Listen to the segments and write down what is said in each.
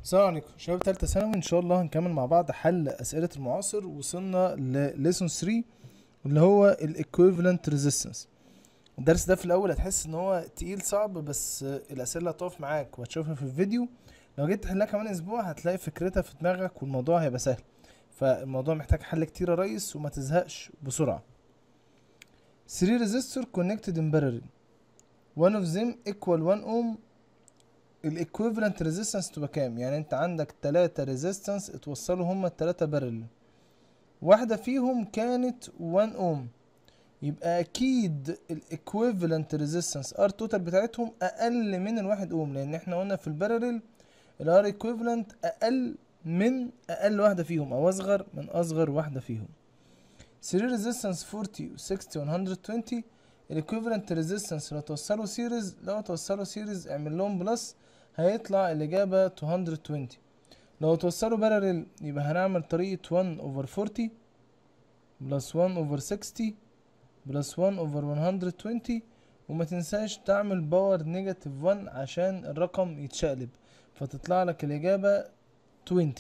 السلام عليكم شباب تالتة ثانوي ان شاء الله هنكمل مع بعض حل اسئلة المعاصر وصلنا لليسون 3 واللي هو الايكويفالنت ريزيستنس الدرس ده في الاول هتحس ان هو تقيل صعب بس الاسئله هتقف معاك وهتشوفها في الفيديو لو جيت تحلها كمان اسبوع هتلاقي فكرتها في دماغك والموضوع هيبقى سهل فالموضوع محتاج حل كتير يا ريس وما تزهقش بسرعه 3 resistor connected in parallel one of them equal 1 ohm الايكويفالنت ريزيستنس تبقى كام يعني انت عندك تلاتة ريزيستنس اتوصلوا هما التلاتة بارل واحدة فيهم كانت 1 اوم يبقى اكيد الايكويفالنت ريزيستنس ار توتال بتاعتهم اقل من الواحد اوم لان احنا قلنا في البارل الار ايكويفالنت اقل من اقل واحدة فيهم او اصغر من اصغر واحدة فيهم 3 ريزيستنس 40 و 60 و 120 الايكويفالنت ريزيستنس لو توصلوا سيريز لو توصلوا سيريز اعمل لهم بلس هيطلع الإجابة 220 لو توصلوا بارلل يبقى هنعمل طريقة 1 over 40 بلس 1 over 60 بلس 1 over 120 وما تنساش تعمل باور نيجاتيف 1 عشان الرقم يتشقلب فتطلع لك الإجابة 20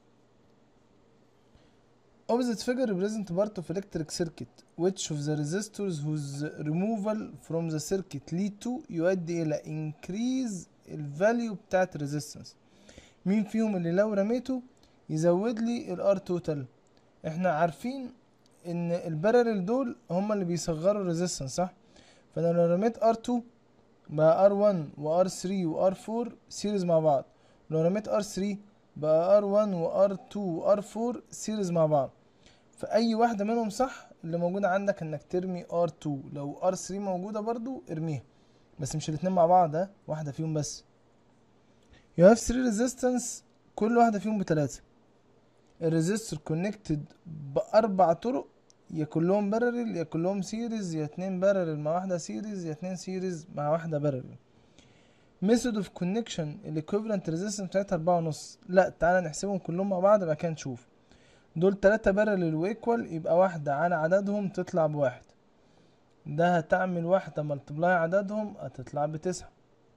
Opposite figure represent part of electric circuit which of the resistors whose removal from the circuit lead to يؤدي إلى increase الفاليو بتاعت الريزيستنس مين فيهم اللي لو رميته يزود لي الار توتال احنا عارفين ان البارل دول هما اللي بيصغروا الريزيستنس صح فانا لو رميت ار2 بقى ار1 وار3 وار4 سيريز مع بعض لو رميت ار3 بقى ار1 وار2 وار4 سيريز مع بعض فاي واحده منهم صح اللي موجوده عندك انك ترمي ار2 لو ار3 موجوده برضو ارميها بس مش الاتنين مع بعض ها واحدة فيهم بس you have three resistance كل واحدة فيهم بتلاتة الريزيستور كونكتد بأربع طرق يا كلهم بارلل يا كلهم سيريز يا اتنين بارلل مع واحدة سيريز يا اتنين سيريز مع واحدة بارلل ميثود اوف كونكشن الايكوفالنت ريزيستنس بتاعتها أربعة ونص لا تعالى نحسبهم كلهم مع بعض بقى كده نشوف دول تلاتة بارلل وايكوال يبقى واحدة على عددهم تطلع بواحد ده هتعمل واحدة ملتبلاي عددهم هتطلع بتسعة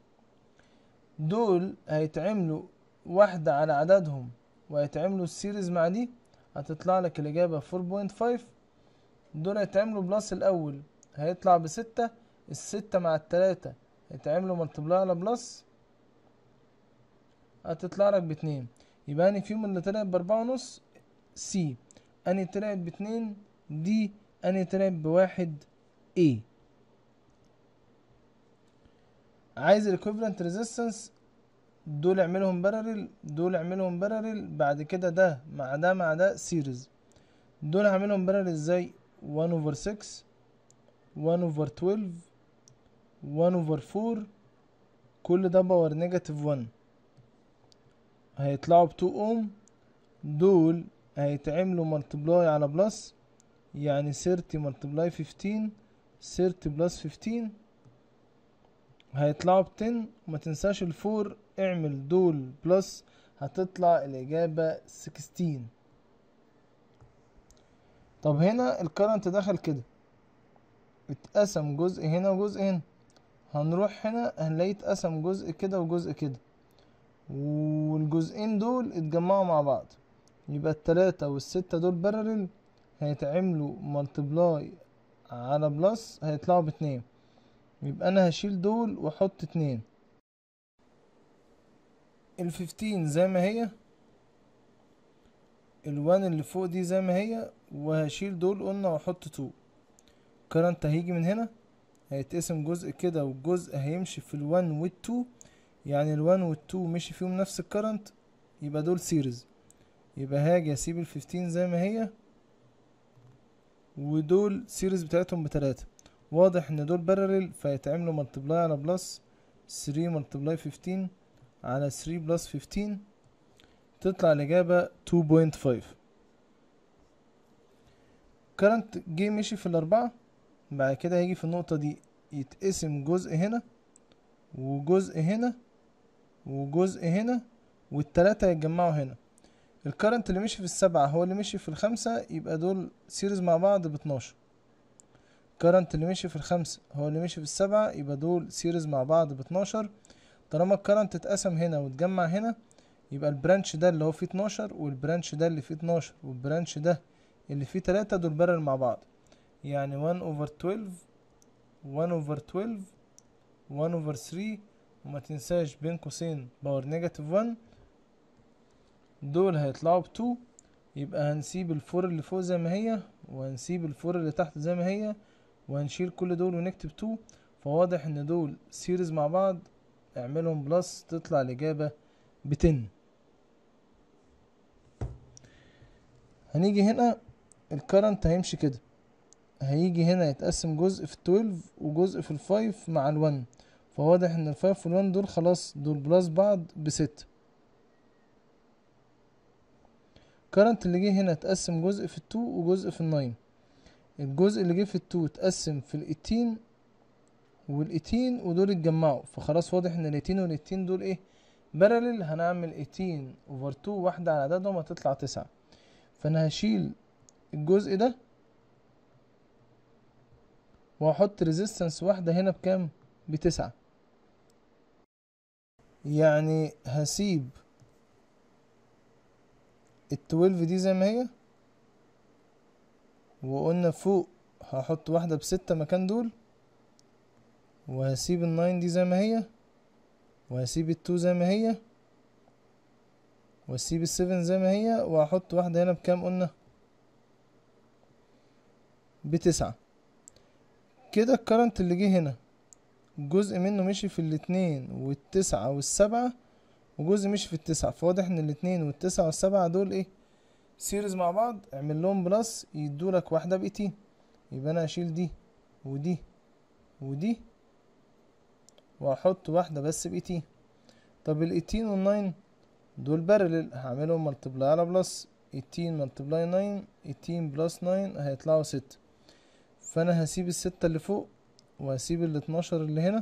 دول هيتعملوا واحدة على عددهم وهيتعملوا السيريز مع دي هتطلع لك الإجابة فور بوينت فايف دول هيتعملوا بلس الأول هيطلع بستة الستة مع التلاتة هيتعملوا ملتبلاي على بلس هتطلع لك باتنين يبقى أني فيهم اللي طلعت بأربعة ونص سي أني طلعت باتنين دي أني طلعت بواحد A عايز الايكوفالنت ريزيستنس دول اعملهم بارلل دول اعملهم بارلل بعد كده ده مع ده مع ده سيريز دول هعملهم بارلل ازاي 1 over 6 1 over 12 1 over 4 كل ده باور نيجاتيف 1 هيطلعوا ب 2 اوم دول هيتعملوا ملتبلاي على بلس يعني 30 ملتبلاي 15 30 بلس 15 هيطلعوا بتن وما تنساش الفور اعمل دول بلس هتطلع الإجابة 16 طب هنا الكرنت دخل كده اتقسم جزء هنا وجزء هنا هنروح هنا هنلاقيه اتقسم جزء كده وجزء كده والجزئين دول اتجمعوا مع بعض يبقى التلاتة والستة دول بارلل هيتعملوا ملتبلاي على بلس هيطلعوا باتنين يبقى انا هشيل دول واحط اتنين الفيفتين زي ما هي الوان اللي فوق دي زي ما هي وهشيل دول قلنا واحط تو كرنت هيجي من هنا هيتقسم جزء كده والجزء هيمشي في الوان والتو يعني الوان والتو مشي فيهم نفس الكرنت يبقى دول سيريز يبقى هاجي اسيب الفيفتين زي ما هي ودول سيريز بتاعتهم بتلاتة واضح ان دول بارلل فيتعملوا ملتبلاي على بلس 3 ملتبلاي 15 على 3 بلس 15 تطلع الإجابة 2.5 كرنت جه مشي في الأربعة بعد كده هيجي في النقطة دي يتقسم جزء هنا وجزء هنا وجزء هنا والتلاتة يتجمعوا هنا الكرنت اللي مشي في السبعة هو اللي مشي في الخمسة يبقى دول سيريز مع بعض باتناشر الكرنت اللي مشي في الخمسة هو اللي مشي في السبعة يبقى دول سيريز مع بعض باتناشر طالما الكرنت اتقسم هنا واتجمع هنا يبقى البرانش ده اللي هو فيه 12 والبرانش ده اللي فيه 12 والبرانش ده اللي فيه 3 دول بارل مع بعض يعني 1 over 12 1 over 12 1 over 3 وما تنساش بين قوسين باور نيجاتيف 1 دول هيطلعوا ب 2 يبقى هنسيب الفور اللي فوق زي ما هي وهنسيب الفور اللي تحت زي ما هي وهنشيل كل دول ونكتب 2 فواضح ان دول سيريز مع بعض اعملهم بلس تطلع الاجابة ب 10 هنيجي هنا الكرنت هيمشي كده هيجي هنا يتقسم جزء في 12 وجزء في الفايف مع الون فواضح ان الفايف والون دول خلاص دول بلس بعض بستة كرنت اللي جه هنا اتقسم جزء في التو وجزء في الناين الجزء اللي جه في التو اتقسم في الاتين والاتين ودول اتجمعوا فخلاص واضح ان الاتين والاتين دول ايه بارلل هنعمل اتين اوفر تو واحدة على عددهم هتطلع تسعة فانا هشيل الجزء ده وهحط ريزيستنس واحدة هنا بكام بتسعة يعني هسيب التويلف دي زي ما هي وقلنا فوق هحط واحدة بستة مكان دول وهسيب الناين دي زي ما هي وهسيب التو زي ما هي وهسيب السفن زي ما هي وهحط واحدة هنا بكام قلنا بتسعة كده الكرنت اللي جه هنا جزء منه مشي في الاتنين والتسعة والسبعة وجزء مشي في التسعة فواضح ان الاتنين والتسعة والسبعة دول ايه سيريز مع بعض اعمل لهم بلس يدولك واحدة بإيتين يبقى انا هشيل دي ودي ودي وهحط واحدة بس بإيتين طب الإيتين والناين دول بارلل هعملهم ملتبلاي على بلس ايتين ملتبلاي ناين ايتين بلس ناين هيطلعوا ستة فانا هسيب الستة اللي فوق وهسيب الاتناشر اللي هنا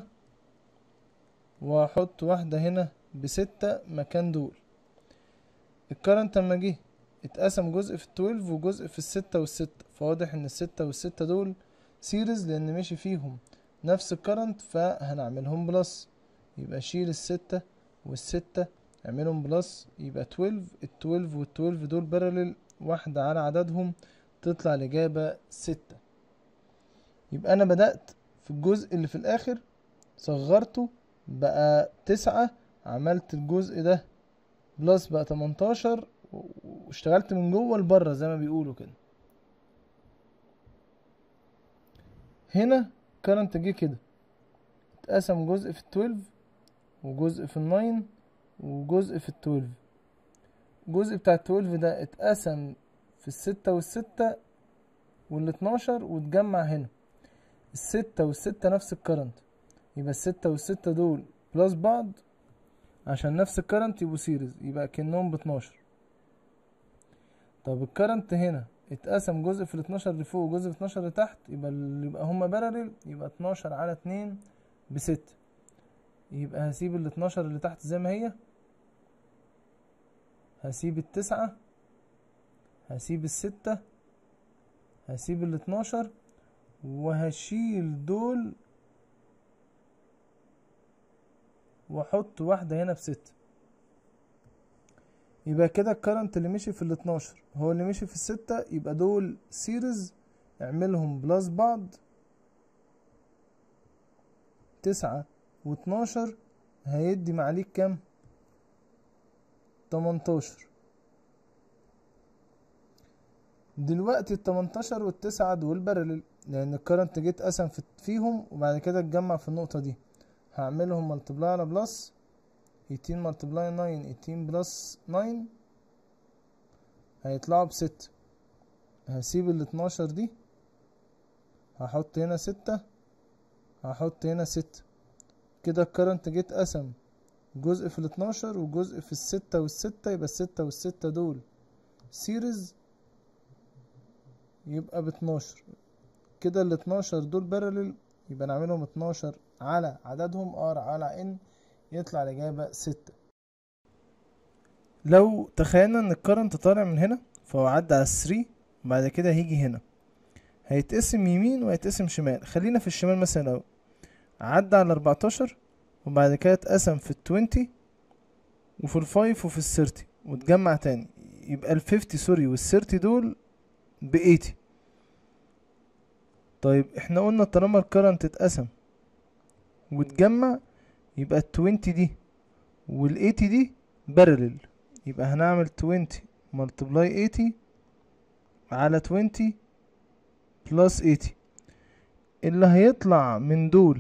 وهحط واحدة هنا بستة مكان دول الكرنت اما جه اتقسم جزء في التويلف وجزء في الستة والستة فواضح ان الستة والستة دول سيريز لان مشي فيهم نفس الكرنت فهنعملهم بلس يبقى شيل الستة والستة اعملهم بلس يبقى 12 ال 12 وال 12 دول بارلل واحدة على عددهم تطلع الإجابة ستة يبقى أنا بدأت في الجزء اللي في الآخر صغرته بقى تسعة عملت الجزء ده بلس بقى تمنتاشر واشتغلت من جوه لبره زي ما بيقولوا كده هنا كرنت جه كده اتقسم جزء في التويلف وجزء في الناين وجزء في التويلف الجزء بتاع التويلف ده اتقسم في الستة والستة والاتناشر واتجمع هنا الستة والستة نفس الكرنت يبقى الستة والستة دول بلس بعض عشان نفس الكرنت يبقوا سيريز يبقى كأنهم باتناشر طب الكرنت هنا اتقسم جزء في الاتناشر اللي فوق وجزء في اتناشر اللي تحت يبقى اللي يبقى هما بارلل يبقى اتناشر على اتنين بستة يبقى هسيب الاتناشر اللي تحت زي ما هي هسيب التسعة هسيب الستة هسيب الاتناشر وهشيل دول واحط واحدة هنا بستة يبقى كده الكرنت اللي مشي في الاتناشر هو اللي مشي في الستة يبقى دول سيريز اعملهم بلس بعض تسعة واتناشر هيدي معليك كام تمنتاشر دلوقتي التمنتاشر والتسعة دول بارلل لأن الكرنت جيت قسم فيهم وبعد كده اتجمع في النقطة دي هعملهم ملتبلاي على بلس 18 ملتبلاي 9 18 بلس 9 هيطلعوا بستة هسيب الاتناشر دي هحط هنا ستة هحط هنا ستة كده الكرنت جيت قسم جزء في الاتناشر وجزء في الستة والستة يبقى الستة والستة دول سيريز يبقى باتناشر كده الاتناشر دول بارلل يبقى نعملهم اتناشر على عددهم ار على ان يطلع الإجابة ستة لو تخيلنا ان الكرنت طالع من هنا فهو عدى على الثري وبعد كده هيجي هنا هيتقسم يمين وهيتقسم شمال خلينا في الشمال مثلا الاول عدى على اربعتاشر وبعد كده اتقسم في التوينتي وفي الفايف وفي السيرتي وتجمع تاني يبقى الفيفتي سوري والسيرتي دول بإيتي طيب احنا قلنا طالما الكرنت اتقسم وتجمع يبقى التوينتي دي والايتي دي بارلل يبقى هنعمل توينتي ملتبلاي ايتي على توينتي بلس ايتي اللي هيطلع من دول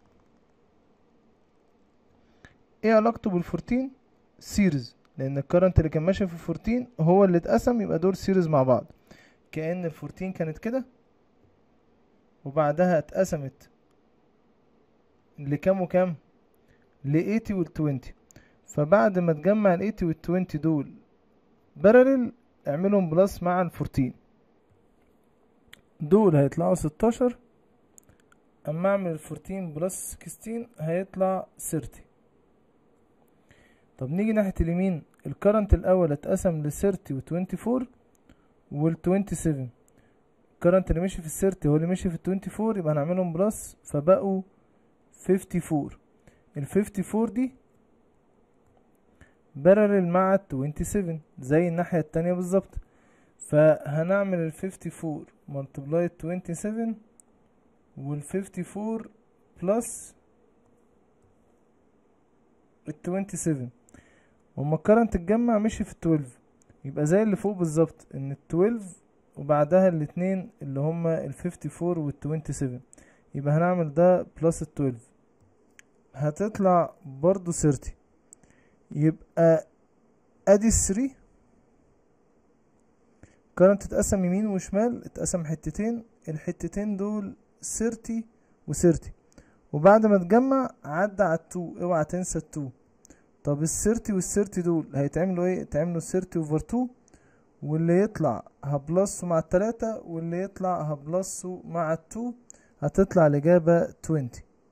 ايه علاقته بالفورتين سيريز لان الكرنت اللي كان ماشي في الفورتين هو اللي اتقسم يبقى دول سيريز مع بعض كأن الفورتين كانت كده وبعدها اتقسمت لكام وكام ل 80 وال 20 فبعد ما تجمع ال 80 وال 20 دول بارلل اعملهم بلس مع ال 14 دول هيطلعوا 16 اما اعمل ال 14 بلس 16 هيطلع 30 طب نيجي ناحية اليمين الكرنت الاول اتقسم ل 30 و 24 وال 27 الكرنت اللي مشي في ال 30 هو اللي مشي في ال 24 يبقى هنعملهم بلس فبقوا 54 ال 54 دي بارلل مع ال 27 زي الناحية التانية بالظبط فهنعمل ال 54 ملتبلاي 27 وال 54 بلس ال 27 وما الكرنت اتجمع مشي في ال 12 يبقى زي اللي فوق بالظبط ان ال 12 وبعدها الاتنين اللي هما ال 54 وال 27 يبقى هنعمل ده بلس ال 12 هتطلع برضو 30 يبقى ادي ال 3 كرنت اتقسم يمين وشمال اتقسم حتتين الحتتين دول 30 و 30 وبعد ما تجمع عدى على التو اوعى تنسى التو طب ال 30 وال 30 دول هيتعملوا ايه يتعملوا 30 اوفر 2 واللي يطلع هبلسه مع التلاتة واللي يطلع هبلسه مع التو هتطلع الإجابة 20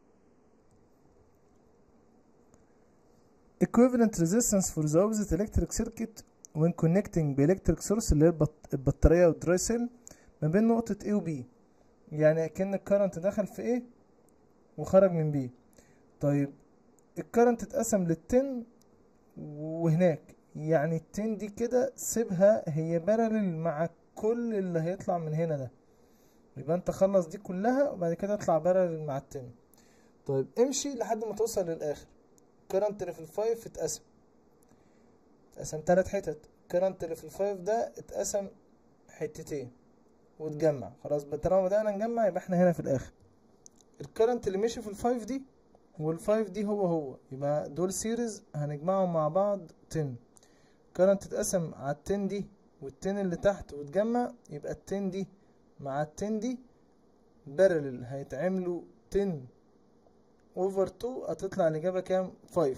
equivalent resistance for the opposite electric circuit when connecting بإلكتريك سورس اللي هي البط- البطارية والدراي سيل ما بين نقطة A و B يعني كأن الكرنت دخل في A وخرج من B طيب الكرنت اتقسم للتن وهناك يعني التن دي كده سيبها هي بارلل مع كل اللي هيطلع من هنا ده يبقى انت خلص دي كلها وبعد كده اطلع بارلل مع التن طيب امشي لحد ما توصل للاخر الكرنت اللي في الفايف اتقسم اتقسم تلات حتت الكرنت اللي في الفايف ده اتقسم حتتين واتجمع خلاص طالما بدأنا نجمع يبقى احنا هنا في الاخر الكرنت اللي مشي في الفايف دي والفايف دي هو هو يبقى دول سيريز هنجمعهم مع بعض 10 كرنت اتقسم على التن دي والتن اللي تحت وتجمع يبقى التن دي مع التن دي بارلل هيتعملوا 10 اوفر 2 هتطلع الإجابة كام 5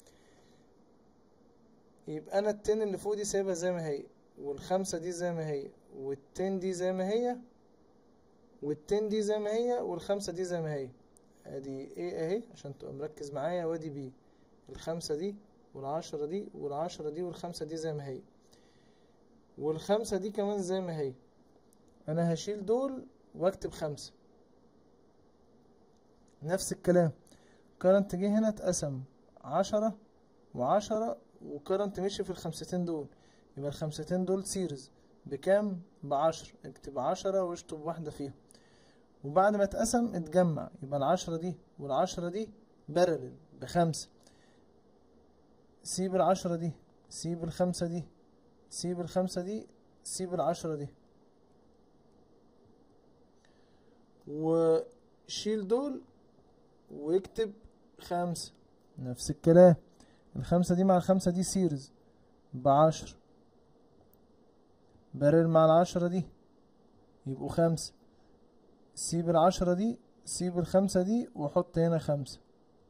يبقى أنا التن اللي فوق دي سايبها زي ما هي والخمسة دي زي ما هي والتن دي زي ما هي والتن دي زي ما هي والخمسة دي زي ما هي ادي ايه اهي عشان تبقى مركز معايا وادي بي الخمسة دي والعشرة دي والعشرة دي والخمسة دي زي ما هي والخمسة دي كمان زي ما هي انا هشيل دول واكتب خمسة نفس الكلام كرنت جه هنا اتقسم عشرة وعشرة وكرنت مشي في الخمستين دول يبقى الخمستين دول سيريز بكام بعشر اكتب عشرة واشطب واحدة فيهم وبعد ما اتقسم اتجمع يبقى العشرة دي والعشرة دي بارلل بخمسة سيب العشرة دي سيب الخمسة دي سيب الخمسة دي سيب العشرة دي وشيل دول واكتب خمسة نفس الكلام الخمسة دي مع الخمسة دي سيريز بعشر بارل مع العشرة دي يبقوا خمسة سيب العشرة دي سيب الخمسة دي وحط هنا خمسة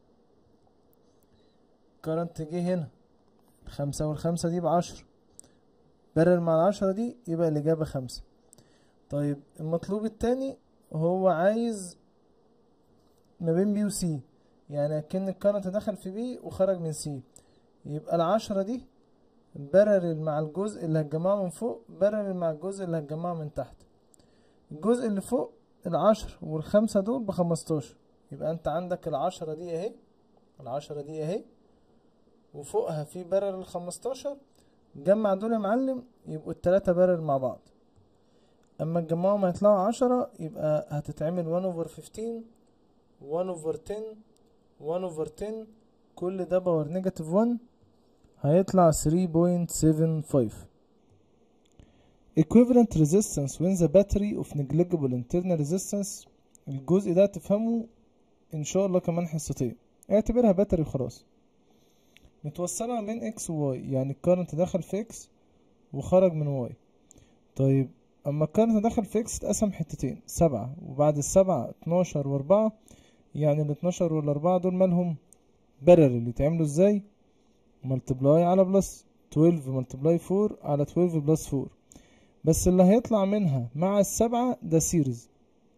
كرنت جه هنا الخمسة والخمسة دي بعشر بارل مع العشرة دي يبقى الإجابة خمسة طيب المطلوب التاني هو عايز ما بين بي وسي يعني أكن الكرنت دخل في بي وخرج من سي يبقى العشرة دي بارل مع الجزء اللي هتجمعه من فوق بارل مع الجزء اللي هتجمعه من تحت الجزء اللي فوق العشر والخمسة دول بخمستاشر يبقى انت عندك العشرة دي اهي العشرة دي اهي وفوقها في بارل 15 جمع دول يا معلم يبقوا التلاتة بارل مع بعض اما تجمعهم هيطلعوا عشرة يبقى هتتعمل 1 over 15 1 over 10 1 over 10 كل ده باور نيجاتيف 1 هيطلع 3.75 equivalent resistance when the battery of negligible internal resistance الجزء ده تفهمه ان شاء الله كمان حصتين اعتبرها باتري وخلاص متوصلة بين اكس وواي يعني الكارنت دخل في اكس وخرج من واي طيب اما الكارنت دخل في اكس اتقسم حتتين سبعة وبعد السبعة اتناشر واربعة يعني الاتناشر والاربعة دول مالهم بارل يتعملوا ازاي ملتبلاي على بلس 12 ملتبلاي 4 على 12 بلس 4 بس اللي هيطلع منها مع السبعة ده سيريز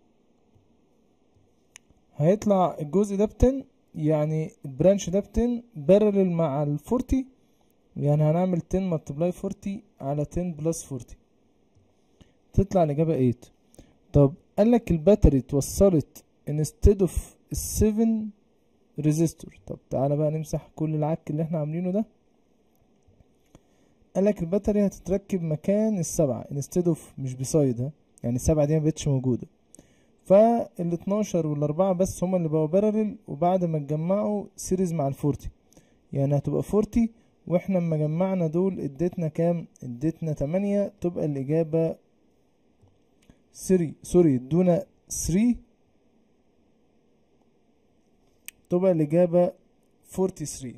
هيطلع الجزء ده بتن يعني البرانش ده بتن بارلل مع الفورتي يعني هنعمل 10 ملتبلاي 40 على 10 بلس 40 تطلع الإجابة 8 طب قالك الباتري اتوصلت instead of 7 ريزيستور طب تعالى بقى نمسح كل العك اللي احنا عاملينه ده قالك الباتري هتتركب مكان السبعة instead of مش بسايد ها يعني السبعة دي مبقتش موجودة فال 12 وال 4 بس هما اللي بقوا بارلل وبعد ما اتجمعوا سيريز مع ال 40 يعني هتبقى 40 واحنا اما جمعنا دول اديتنا كام اديتنا 8 تبقى الاجابة 3 سوري ادونا 3 تبقى الاجابة 43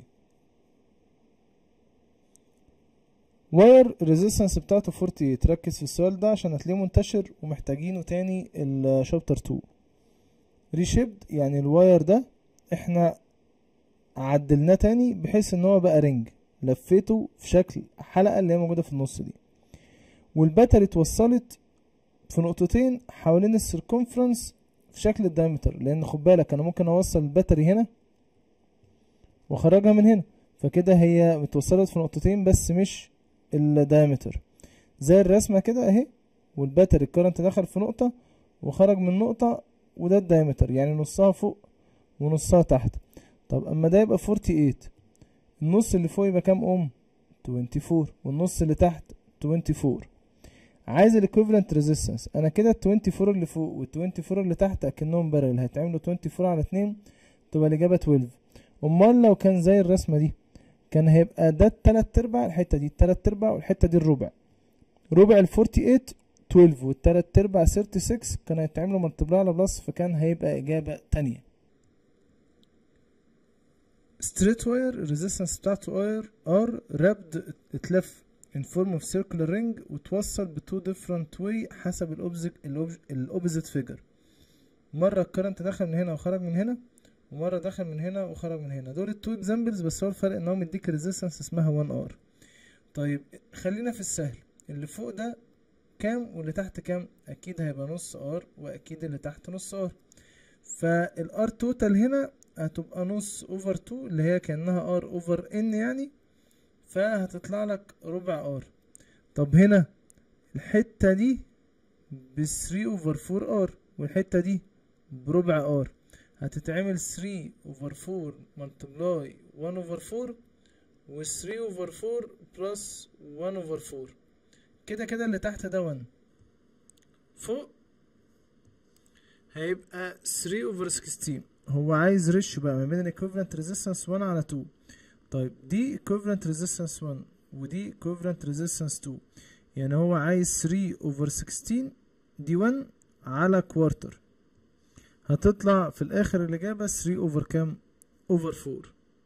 واير ريزيستنس بتاعته 48 ركز في السؤال ده عشان هتلاقيه منتشر ومحتاجينه تاني الشابتر 2 ريشيبد يعني الواير ده احنا عدلناه تاني بحيث ان هو بقى رينج لفيته في شكل حلقة اللي هي موجودة في النص دي والباتري اتوصلت في نقطتين حوالين السيركونفرنس في شكل الدايمتر لان خد بالك انا ممكن اوصل الباتري هنا واخرجها من هنا فكده هي متوصلت في نقطتين بس مش الدايمتر زي الرسمة كده اهي والباتري الكرنت دخل في نقطة وخرج من نقطة وده الدايمتر يعني نصها فوق ونصها تحت طب اما ده يبقى 48 النص اللي فوق يبقى كام اوم 24 والنص اللي تحت 24 عايز الايكويفالنت ريزيستنس انا كده ال 24 اللي فوق وال 24 اللي تحت اكنهم بارل هيتعملوا 24 على 2 تبقى الاجابه 12 امال لو كان زي الرسمه دي كان هيبقى ده التلات ارباع الحته دي التلات ارباع والحته دي الربع ربع ال 48 12 والتلات ارباع 36 كان هيتعملوا ملتبلاي على بلس فكان هيبقى اجابه تانية ستريت واير الريزيستنس بتاعته واير ار رابد اتلف in form of circular ring وتوصل ب two different way حسب الاوبزيت فيجر مرة الكرنت دخل من هنا وخرج من هنا ومرة دخل من هنا وخرج من هنا دول التو اكزامبلز بس هو الفرق ان هو مديك ريزيستنس اسمها 1 ار طيب خلينا في السهل اللي فوق ده كام واللي تحت كام اكيد هيبقى نص ار واكيد اللي تحت نص ار فالار توتال هنا هتبقى نص اوفر 2 اللي هي كانها ار اوفر ان يعني فهتطلع لك ربع ار طب هنا الحتة دي ب 3 اوفر 4 ار والحتة دي بربع ار هتتعمل 3 اوفر 4 ملتبلاي 1 اوفر 4 و 3 اوفر 4 بلس 1 اوفر 4 كده كده اللي تحت ده 1 فوق هيبقى 3 اوفر 16 هو عايز ريش بقى ما بين الايكوفالنت ريزيستنس 1 على 2 طيب دي equivalent resistance 1 ودي equivalent resistance 2 يعني هو عايز 3 over 16 دي 1 على كوارتر هتطلع في الاخر الاجابة 3 over كام over 4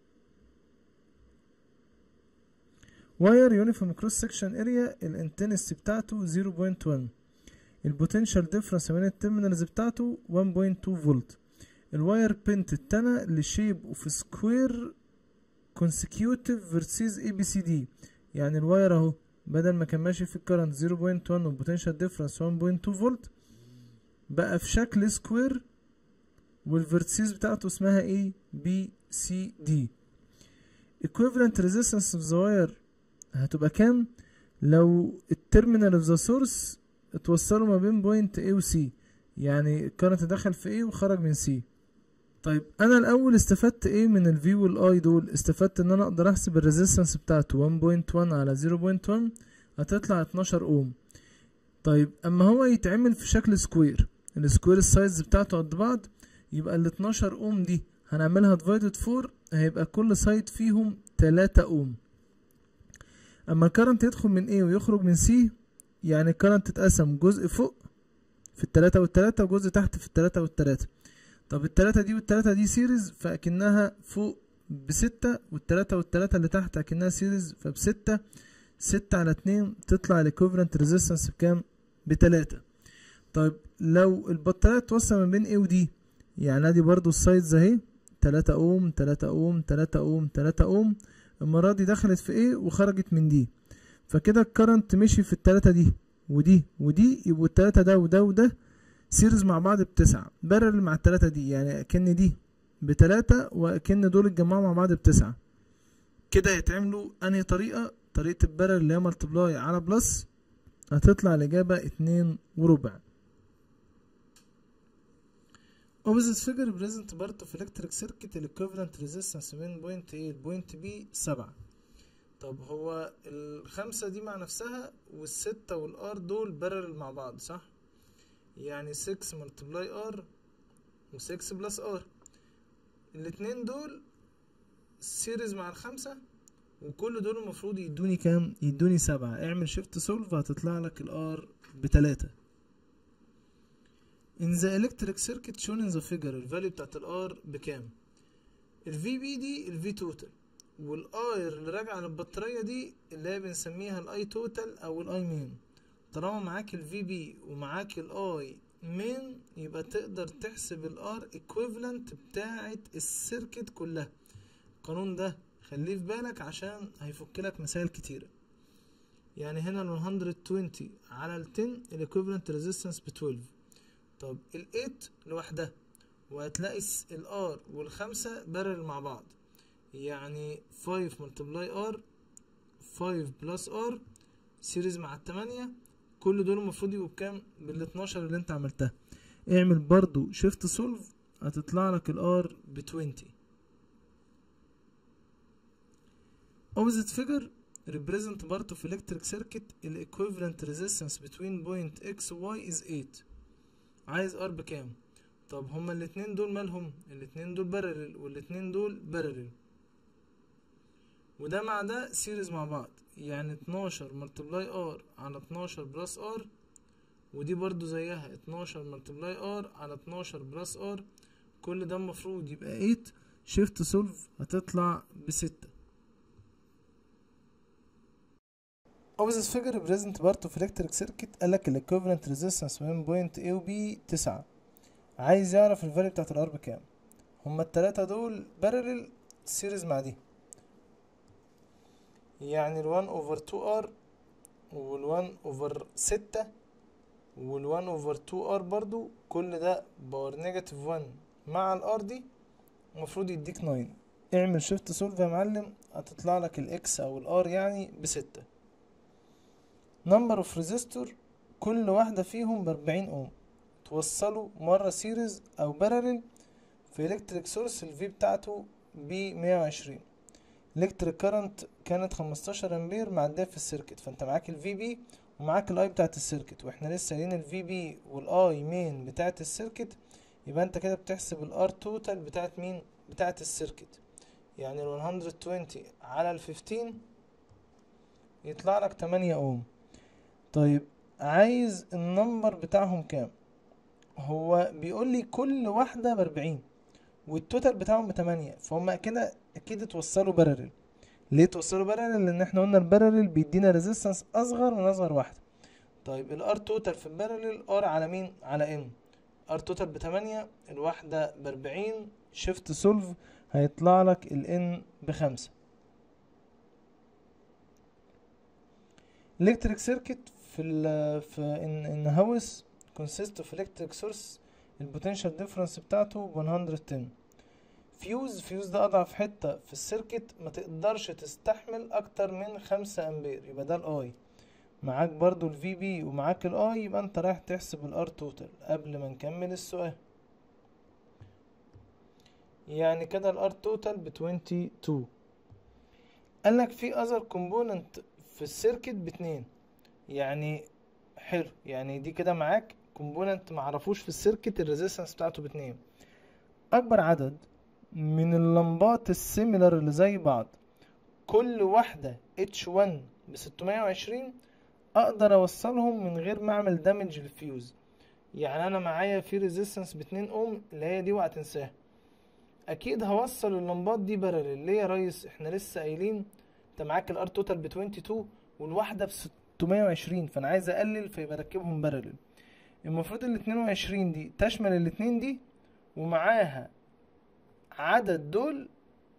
واير يونيفورم كروس سكشن اريا الانتنسي بتاعته 0.1 البوتنشال ديفرنس بين التيرمينالز بتاعته 1.2 فولت الواير بنت التانى لشيب اوف سكوير consecutive versus ABCD يعني الواير اهو بدل ما كان ماشي في الكرنت 0.1 والبوتنشال ديفرنس 1.2 فولت بقى في شكل سكوير والفيرتسيز بتاعته اسمها A B C D equivalent resistance of the wire هتبقى كام لو التيرمينال اوف ذا سورس اتوصلوا ما بين بوينت A و C يعني الكرنت دخل في A وخرج من C طيب انا الاول استفدت ايه من الفي والاي دول استفدت ان انا اقدر احسب الريزيستنس بتاعته 1.1 على 0.1 هتطلع 12 اوم طيب اما هو يتعمل في شكل سكوير السكوير السايز بتاعته قد بعض يبقى ال 12 اوم دي هنعملها ديفايدد 4 هيبقى كل سايد فيهم 3 اوم اما الكرنت يدخل من A ويخرج من C يعني الكرنت اتقسم جزء فوق في التلاتة والتلاتة وجزء تحت في التلاتة والتلاتة طب التلاتة دي والتلاتة دي سيريز فأكنها فوق بستة والتلاتة والتلاتة اللي تحت أكنها سيريز فبستة ستة على اتنين تطلع الايكوفالنت ريزيستنس بكام؟ بتلاتة طيب لو البطارية توصل ما بين A و D يعني ادي برضو السايدز اهي تلاتة اوم تلاتة اوم تلاتة اوم تلاتة اوم المرة دي دخلت في ايه وخرجت من دي فكده الكرنت مشي في التلاتة دي ودي ودي يبقوا التلاتة ده وده وده سيريز مع بعض بتسعة بارل مع التلاتة دي يعني اكن دي بتلاتة واكن دول اتجمعوا مع بعض بتسعة كده يتعملوا انهي طريقة طريقة البارل اللي هي ملتبلاي على بلس هتطلع الإجابة اتنين وربع opposite figure present part of electric circuit equivalent resistance من point A لبوينت B سبعة طب هو الخمسة دي مع نفسها والستة والار دول بارل مع بعض صح يعني 6 ملتبلاي ار و6 بلس ار الاتنين دول سيريز مع الخمسة وكل دول المفروض يدوني كام يدوني سبعة اعمل شيفت سولف هتطلع لك الار بتلاتة in the electric circuit shown in the figure الفاليو بتاعت الار بكام الفي بي دي الفي توتال والاير اللي راجعه للبطاريه دي اللي هي بنسميها الاي توتال او الاي مين طالما معاك الفي بي ومعاك الاي مين يبقى تقدر تحسب الار equivalent بتاعه السيركت كلها القانون ده خليه في بالك عشان هيفك لك مسائل كتيره يعني هنا ال 120 على ال 10 الايكويفالنت ريزيستنس ب 12 طب ال 8 لوحدها وهتلاقي الار والخمسة بارل مع بعض يعني 5 ملتبلاي ار 5 بلس ار سيريز مع التمانية كل دول المفروض يبقوا بكام بال 12 اللي انت عملتها اعمل برضو شيفت سولف هتطلع لك الار ب 20 opposite figure represent part of electric circuit the equivalent resistance between point x و y is 8 عايز ار بكام طب هما الاتنين دول مالهم الاتنين دول بارلل والاتنين دول بارلل وده مع ده سيريز مع بعض يعني 12 ملتبلاي ار على 12 بلس ار ودي برضو زيها 12 ملتبلاي ار على 12 بلس ار كل ده المفروض يبقى 8 شيفت سولف هتطلع بستة opposite figure present part of electric circuit قالك ال equivalent resistance من point A و B تسعة عايز يعرف الفاليو بتاعت الار بكام هما التلاتة دول بارلل سيريز مع دي يعني ال 1 over 2 r وال 1 over 6 وال 1 over 2 r برضو كل ده باور نيجاتيف 1 مع الار دي المفروض يديك 9 اعمل شيفت سولف يا معلم هتطلع لك الاكس او الار يعني بستة نمبر اوف ريزيستور كل واحدة فيهم بأربعين اوم توصلوا مرة سيريز او بارلل في الكتريك سورس الفي بتاعته بمية وعشرين الكتريك كارنت كانت خمستاشر امبير معدية في السيركت فانت معاك الفي بي ومعاك الاي بتاعت السيركت واحنا لسه قايلين الفي بي والاي مين بتاعت السيركت يبقى انت كده بتحسب الار توتال بتاعت مين بتاعت السيركت يعني ال 120 على ال 15 يطلع لك 8 اوم طيب عايز النمبر بتاعهم كام هو بيقول لي كل واحدة بأربعين والتوتال بتاعهم بتمانية فهم كده اكيد اتوصلوا بارلل ليه توصلوا بارلل لان احنا قلنا البارلل بيدينا ريزيستنس اصغر من اصغر واحدة طيب الار توتال في البارلل ار على مين على ان ار توتال بتمانية الواحدة بأربعين شيفت سولف هيطلع لك الان بخمسة electric circuit في ال في ان ان هاوس consist of electric source البوتنشال ديفرنس بتاعته ب 110 فيوز فيوز ده اضعف حتة في السيركت ما تقدرش تستحمل اكتر من خمسة امبير يبقى ده الاي معاك برضو الفي بي ومعاك الاي يبقى انت رايح تحسب الار توتال قبل ما نكمل السؤال يعني كده الار توتال ب 22 قال لك في اذر كومبوننت في السيركت باتنين يعني حلو يعني دي كده معاك كومبوننت معرفوش في السيركت الريزيستنس بتاعته باتنين اكبر عدد من اللمبات السيميلر اللي زي بعض كل واحدة H1 ب 620 اقدر اوصلهم من غير ما اعمل دامج للفيوز يعني انا معايا في ريزيستنس ب 2 اوم اللي هي دي وهتنساها اكيد هوصل اللمبات دي بارلل ليه يا ريس احنا لسه قايلين انت معاك الار توتال ب 22 والواحده ب 620 فانا عايز اقلل فيبقى اركبهم بارلل المفروض ال 22 دي تشمل الاتنين دي ومعاها عدد دول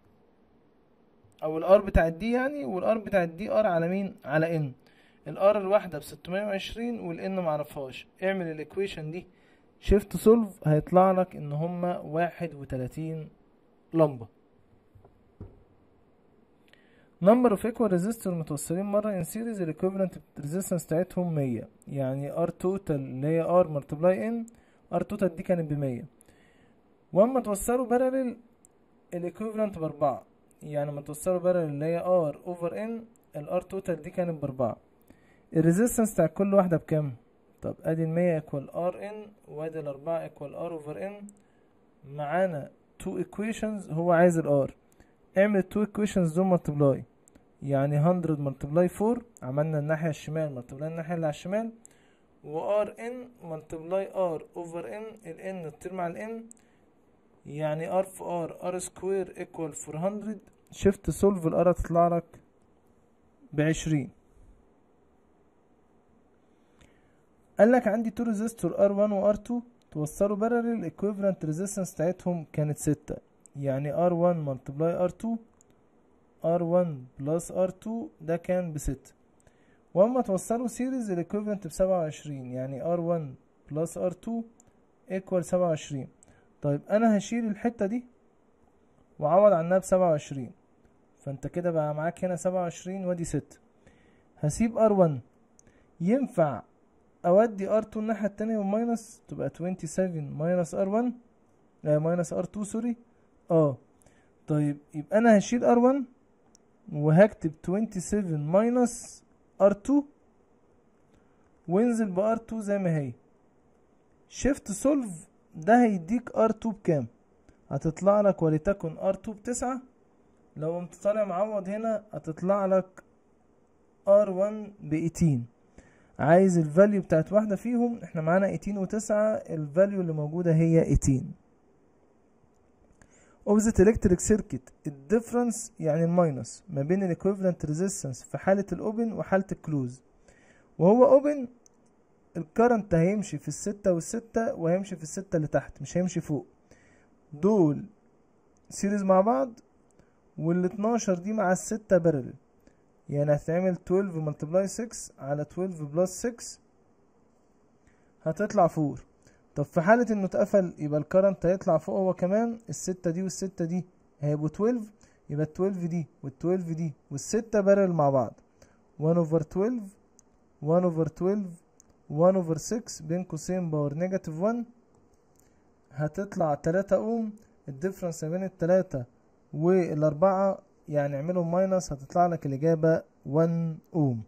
او الار بتاعت دي يعني والار بتاعت دي ار على مين على ان الار الواحده ب 620 والان معرفهاش اعمل الايكويشن دي شيفت سولف هيطلع لك ان هما 31 لمبه نمبر اوف ايكوال ريزيستور متوصلين مره ان سيريز الايكويفالنت ريزيستنس بتاعتهم 100 يعني ار توتال اللي هي ار ملتبلاي ان ار توتال دي كانت ب 100 واما توصلوا بارلل الايكويفالنت باربعة يعني لما توصلوا بارلل اللي هي ار اوفر ان الار توتال دي كانت باربعة الريزيستنس بتاع كل واحدة بكام؟ طب ادي المية ايكوال ار ان وادي الاربعة ايكوال ار اوفر ان معانا تو ايكويشنز هو عايز الار اعمل التو ايكويشنز دول ملتبلاي يعني 100 ملتبلاي 4 عملنا الناحية الشمال ملتبلاي الناحية اللي على الشمال و ار ان ملتبلاي ار اوفر ان ال ان تطير مع ال ان يعني ار في ار ار سكوير ايكوال 400 شيفت سولف الار هتطلع لك بعشرين قال لك عندي تو ريزيستور ار1 وار2 توصلوا بارلل الايكويفالنت ريزيستنس بتاعتهم كانت ستة يعني ار1 ملتبلاي ار2 ار1 بلس ار2 ده كان بستة واما توصلوا سيريز الايكويفالنت بسبعة وعشرين يعني ار1 بلس ار2 ايكوال سبعة وعشرين طيب انا هشيل الحتة دي وعوض عنها بسبعة وعشرين فانت كده بقى معاك هنا سبعة وعشرين وادي ستة هسيب ار1 ينفع اودي ار2 الناحية التانية والماينس تبقى 27 ماينس ار1 آه ماينس ار2 سوري اه طيب يبقى انا هشيل ار1 وهكتب 27 ماينس ار2 وانزل بار2 زي ما هي شيفت سولف ده هيديك ار2 بكام هتطلع لك ولتكن ار2 بتسعة لو قمت طالع معوض هنا هتطلع لك ار1 ب 18 عايز الفاليو بتاعت واحدة فيهم احنا معانا 18 وتسعة الفاليو اللي موجودة هي 18 اوبزيت الكتريك سيركت الديفرنس يعني الماينس ما بين الايكويفالنت ريزيستنس في حالة الاوبن وحالة الكلوز وهو اوبن الكرنت هيمشي في الستة والستة وهيمشي في الستة اللي تحت مش هيمشي فوق دول سيريز مع بعض وال 12 دي مع الستة بارلل يعني هتعمل 12 ملتبلاي 6 على 12 بلس 6 هتطلع فور طب في حالة انه اتقفل يبقى الكرنت هيطلع فوق هو كمان الستة دي والستة دي هيبقوا 12 يبقى ال 12 دي وال 12 دي والستة بارل مع بعض 1 over 12 1 over 12 1 over 6 بين قوسين باور نيجاتيف 1 هتطلع 3 اوم الديفرنس ما بين التلاتة والأربعة يعني اعملهم ماينس هتطلع لك الإجابة 1 اوم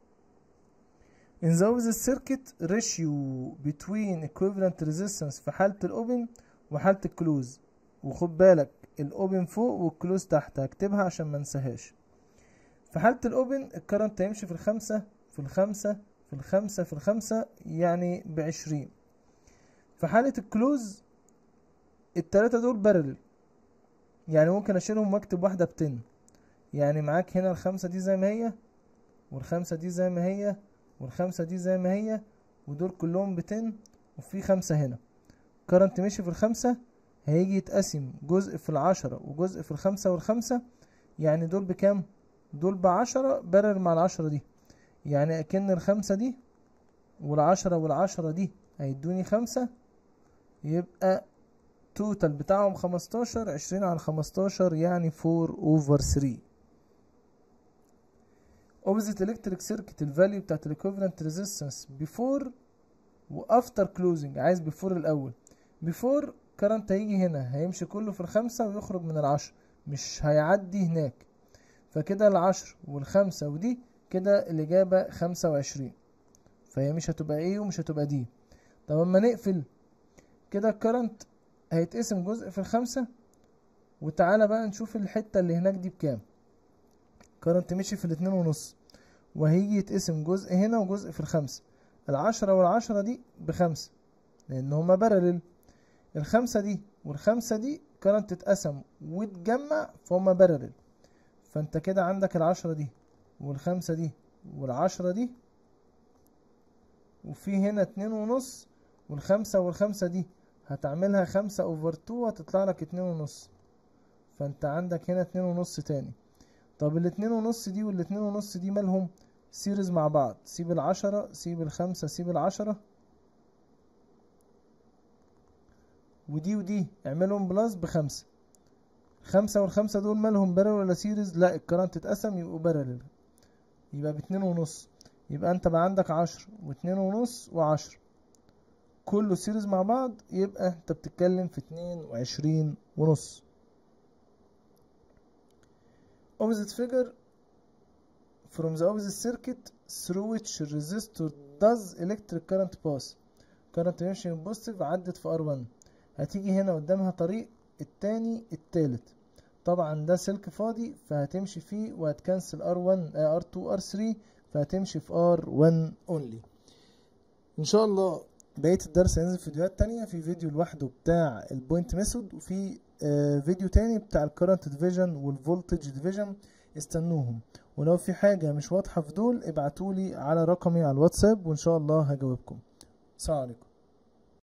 In the opposite circuit ratio between equivalent resistance في حالة الأوبن وحالة الكلوز وخد بالك الأوبن فوق والكلوز تحت هكتبها عشان ما انساهاش في حالة الأوبن الكرنت هيمشي في الخمسة في الخمسة في الخمسة في الخمسة يعني بعشرين في حالة الكلوز التلاتة دول بارلل يعني ممكن أشيلهم وأكتب واحدة بتن يعني معاك هنا الخمسة دي زي ما هي والخمسة دي زي ما هي والخمسة دي زي ما هي ودول كلهم بتن وفي خمسة هنا كرنت مشي في الخمسة هيجي يتقسم جزء في العشرة وجزء في الخمسة والخمسة يعني دول بكام دول بعشرة برر مع العشرة دي يعني اكن الخمسة دي والعشرة والعشرة دي هيدوني خمسة يبقى توتال بتاعهم خمستاشر عشرين على خمستاشر يعني فور اوفر ثري opposite electric circuit الفاليو بتاعت equivalent resistance before و after closing عايز before الاول before كرنت هيجي هنا هيمشي كله في الخمسة ويخرج من العشرة مش هيعدي هناك فكده العشر والخمسة ودي كده الإجابة خمسة وعشرين فهي مش هتبقى ايه ومش هتبقى دي طب اما نقفل كده الكرنت هيتقسم جزء في الخمسة وتعالى بقى نشوف الحتة اللي هناك دي بكام كرنت مشي في الاتنين ونص وهيجي يتقسم جزء هنا وجزء في الخمسة العشرة والعشرة دي بخمسة لأن هما بارلل الخمسة دي والخمسة دي كرنت اتقسم واتجمع فهما بارلل فانت كده عندك العشرة دي والخمسة دي والعشرة دي وفي هنا اتنين ونص والخمسة والخمسة دي هتعملها خمسة اوفر تو هتطلع لك اتنين ونص فانت عندك هنا اتنين ونص تاني طب الاتنين ونص دي والاتنين ونص دي مالهم سيريز مع بعض سيب العشرة سيب الخمسة سيب العشرة ودي ودي اعملهم بلس بخمسة خمسة والخمسة دول مالهم بارل ولا سيريز لا الكرنت اتقسم يبقوا بارل يبقى باتنين ونص يبقى انت بقى عندك عشر واتنين ونص وعشر كله سيريز مع بعض يبقى انت بتتكلم في اتنين وعشرين ونص opposite figure from the opposite circuit through which resistor does electric current pass current يمشي من positive عدت في R1 هتيجي هنا قدامها طريق التاني التالت طبعا ده سلك فاضي فهتمشي فيه وهتكنسل R1 آه R2 R3 فهتمشي في R1 only ان شاء الله بقية الدرس هينزل فيديوهات تانية في فيديو لوحده بتاع البوينت ميثود وفي آه فيديو تاني بتاع الكرنت ديفيجن والفولتج ديفيجن استنوهم ولو في حاجة مش واضحة في دول ابعتولي على رقمي على الواتساب وان شاء الله هجاوبكم السلام عليكم